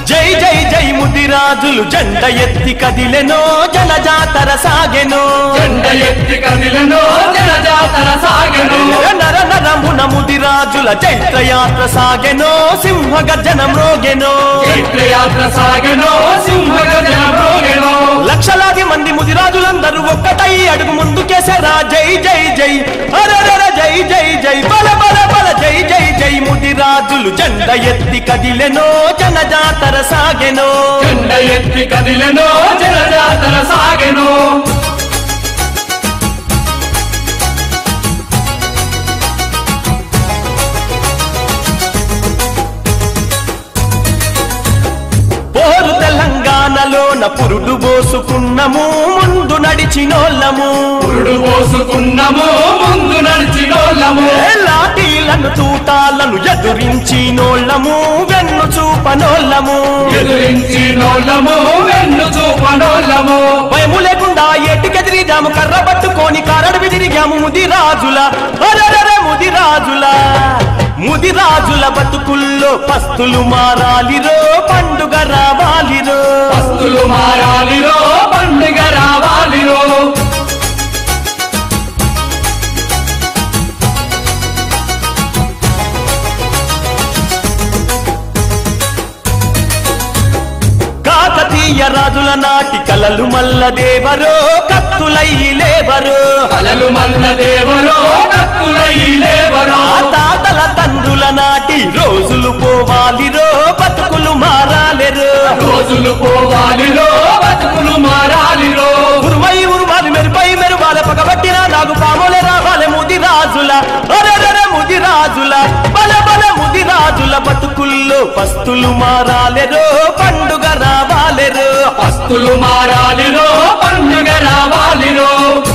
జై జై జై ముదిరాజులు జెండ ఎత్తి కదిలెనో జనజాతర సాగెనో జెండ ఎత్తి కదిలెనో జనజాతర సాగెను నర నరమున ముదిరాజుల చైత్రయాత్ర సాగెనో సింహ గర్జన మ్రోగెనో చైత్రయాత్ర సాగెను సింహగజన మ్రోగెను లక్షలాది మంది ముదిరాజులందరూ ఒక్కటై అడుగు ముందుకేసరా జై జై జై అరరర జై జై జై బల బల బల జై జై జై ముదిరాజులు జెండ ఎత్తి కదిలెనో జనజాతర సాగెనో జెండ ఎత్తి కదిలెనో జనజాతర సాగెను పోరు తెలంగాణలోన పురుడు పోసుకున్నము ముందు నడిచినోళ్ళము పురుడు పోసుకున్నము ముందు నడిచినోళ్ళము ఏ లాఠీలను తూటాలను ఎదురించినోళ్ళము వెన్ను చూపనోళ్ళము ఎదురించి నోళ్ళము వెన్ను చూపనోళ్ళము భయము లేకుండా ఏటికెదిరిగాము కర్ర పట్టుకొని కారడివి తిరిగాము ముదిరాజుల అరరర ముదిరాజుల ముదిరాజుల బతుకుల్లో పస్తులు మారాలిరో పండుగ రావాలిరో పస్తులు మారాలిరో పండుగ రావాలిరో కాకతీయ రాజుల నాటి కలలు మల్లదేవరో కత్తులై లేవరో కలలు మల్ల దేవరో కత్తులై లేవరో ఆ తాతల తండ్రుల నాటి రోజులు పోవాలిరో బతుకులు మారాలిరో రోజులు పోవాలిరో బతుకులు మారాలిరో ఉరుమై ఉరుమాలి మెరుపై మెరువాల పగబట్టిన నాగు పాములే రావాలి ముదిరాజుల అరరర ముదిరాజుల బల బల ముదిరాజుల బతుకుల్లో పస్తులు మారాలెరో పండుగ రావాలెరో పస్తులు మారాలిరో పండుగ రావాలిరో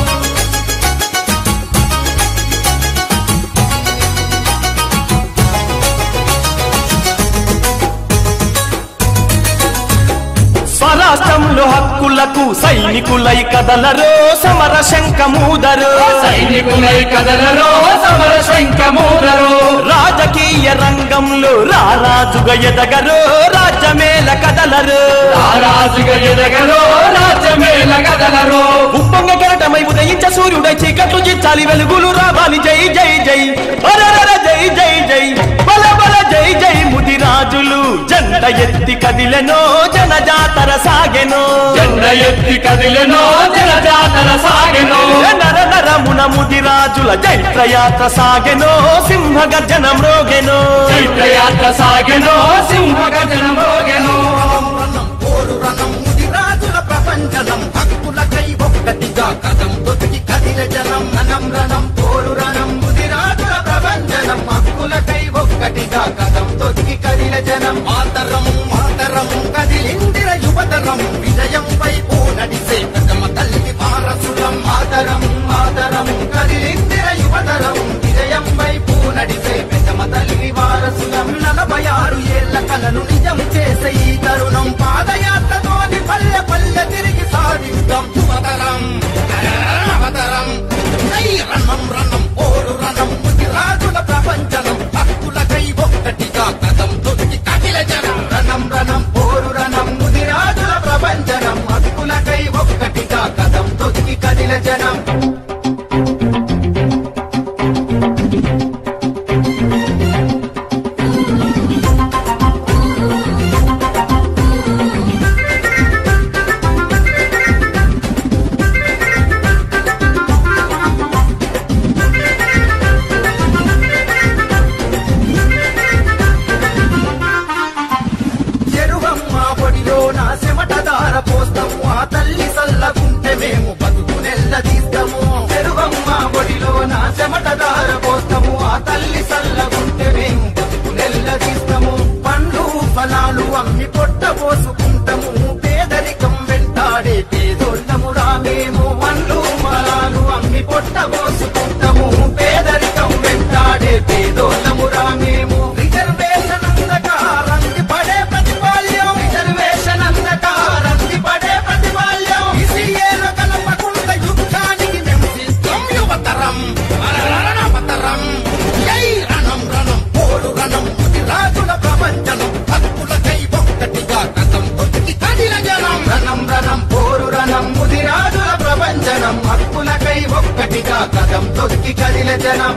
స్వరాష్ట్రంలో హక్కులకు సైనికులై కదలరో సమర శంఖమూదరో సైనికులై కదలరో సమర శంఖమూరరో రాజకీయ రంగంలో రారాజుగా ఎదగరో రాజ్యమేల కదలరో రారాజుగా ఎదగరో రాజ్యమేల గదలరో ఉప్పొంగ కెరటమై ఉదయించ సూర్యుడై చీకట్లు జించాలి వెలుగులు రావాలి జై జై జై అరరర జై జై జై బల బల జై జై ముదిరాజులు జెండ ఎత్తి కదిలెనో జనజాతర సాగెనో జెండ ఎత్తి కదిలెనో జనజాతర సాగెనో నర నరమున ముదిరాజుల జైత్రయాత్ర సాగెనో సింహ గర్జన మ్రోగెనో చైత్రయాత్ర సాగెనో సింహగజన మోగెను పోరు రణం ముదిరాజుల ప్రపంచనం హక్కులకై ఒక్కటిగా కథం తొతికి కదిల జనం రణం రణం పోరు రణం ముదిరాజుల ప్రపంచనం హక్కులకై ఒక్కటిగా కథం తొతికి కదిల జనం మాతరం మాతరం కదిలిందిర యువతరం విజయం వైపు నడిసే ప్రథమ తల్లి వారసులం మాతరం మాతరం కదిలిందిర యువతరం విజయం వైపు నడిసే ప్రథమ తల్లి వారసులం నలభై ఆరు ఏళ్ల కలను నిజం చేసే ఈ తరుణం పాదయాత్రతోని పల్లె పల్లె తిరిగి సాధిస్తాం యువతరం అవతరం జై రణం రణం ఓరు రణం ముదిరాజుల ప్రపంచనం హక్కులకై ఒక్కటిగా కథం తొక్కి కదిల జనం రణం రణం ఓరు రణం ముదిరాజుల ప్రపంచనం హక్కులకై ఒక్కటిగా కథం తొక్కి కదిల జనం ఎరువమ్మ పొడిలో నా చెమటదార పోస్తాము ఆ తల్లి సల్లగుంటే మేము బతుకు నెల్లదీస్తాము ఎరువమ్మ పొడిలో నా చెమటదార పోస్తాము ఆ తల్లి సల్లగుంటే మేము బతుకు నెల్లదీస్తాము పండ్లు ఫలాలు అమ్మి పొట్ట పోసుకుంటాము పేదరికం వెంటాడే పేదోళ్ళము రామేము పండ్లు ఫలాలు అమ్మి పొట్ట పోసుకుంటాము పేదరికం వెంటాడే పేదోళ్ళము రామేము రిజర్వేషన్ అందకారంది పడే ప్రతిపాల్యం రిజర్వేషన్ అందకారంది పడే ప్రతిపాల్యం ఇసిఏల కలపకుండా యుద్ధానికి మేము సిద్ధం యువతరం అవతరం జై రణం రణం పోరు రణం రాజుల ప్రపంచనం హక్కులకై ఒక్కటిగా తొక్కి కదిల జనం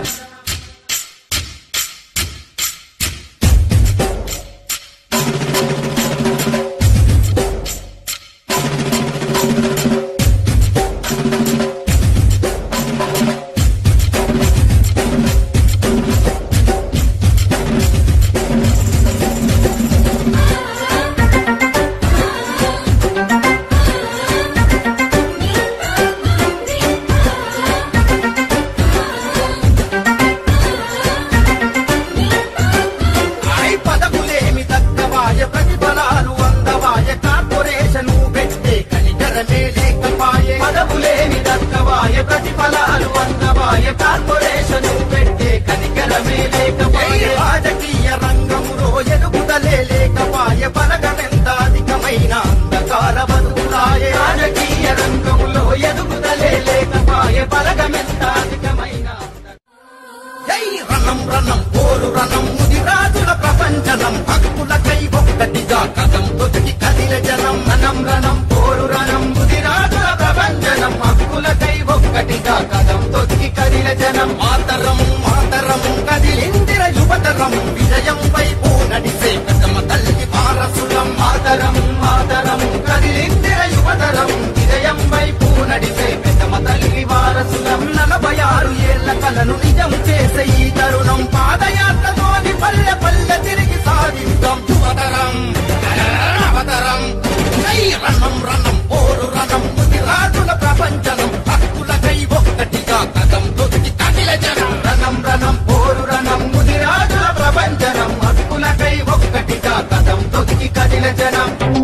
ఐ పదములేమి తగ్గవాయ ప్రతిఫలాలు అందవాయ కార్పొరేషన్ పెట్టే కనికరమే లేకపాయే పదములేమి తగ్గవాయ ప్రతిఫలాలు అందవాయ కార్పొరేషన్ పెట్టే కనికరమే లేకపాయే రాజకీయ రంగములో ఎదుగుదలే లేకపాయ బలగమెంత అధికమైన అంధకార బతుకులాయే రాజకీయ రంగములో ఎదుగుదలే లేకపాయ బలగమెంత అధికమైన జై రణం రణం పోరు రణం ముది రాజుల ప్రపంచనం హక్కులకై ఒక్కటిగా కథం తొక్కి కదిల జనం రణం రణం పోరు రణం ముది రాజుల ప్రపంచనం హక్కులకై ఒక్కటిగా కథం తొక్కి కదిల జనం మాతరం మాతరం కదిలిందిర యువతరం విజయం వైపు నడిసే ప్రథమ తల్లి వారసులం మాతరం మాతరం కదిలిందిర యువతరం విజయం వైపు నడిసే ప్రథమ తల్లి వారసులం నలభై ఆరు ఏళ్ల కలను నిజం చేసే ఈ తరుణం పాదయాత్రతోని పల్లె పల్లె తిరిగి సాగిద్దాం యువతరం అవతరం జై రణం రణం పోరు రణం ముది రాజుల ప్రపంచనం హక్కులకై ఒక్కటిగా కథం తొక్కి కదిల జనం రణం రణం పోరు రణం ముది రాజుల ప్రపంచనం హక్కులకై ఒక్కటిగా కథం తొక్కి కదిల జనం